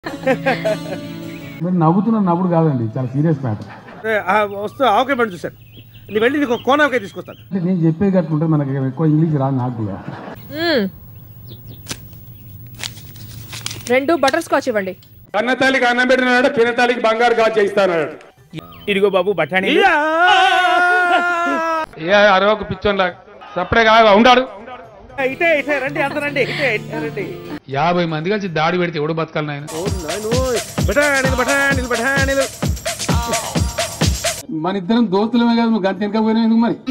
మీరు నవ్వుతున్న నవ్వుడు కాదండి చాలా సీరియస్ మ్యాటర్ ఏ, ఆ, వస్తూ ఆవకాయ పండు చూశాను నీ వెళ్ళి నీకు ఒక కోన ఆవకాయ తీసుకొస్తాను అంటే నేను చెప్పేది కట్టుకుంటే మనకి ఎక్కువ ఇంగ్లీష్ రాదు నాకు కూడా మ్మ్. రెండు బటర్ స్కాచ్ ఇవ్వండి కన్నతల్లికి అన్నం పెట్టినాడు పినతల్లికి బంగారు గాజు చేయిస్తాడు ఇదిగో బాబు బఠానీ ఇయ్యా! ఏ అరవకు పిచ్చోన్లా సప్పుడే కాగా ఉండాడు ఇటే ఇటే రండి అంత రండి ఇటే ఇటే రండి యాభై మంది కలిసి దాడి పెడితే ఎవడు బతకాలి నాయన ఓ నాయనో బఠానీలు బఠానీలు బఠానీలు మన ఇద్దరం దోస్తులమే కాదు నువ్వు గంట వెనక పోయినా ఎందుకు మరి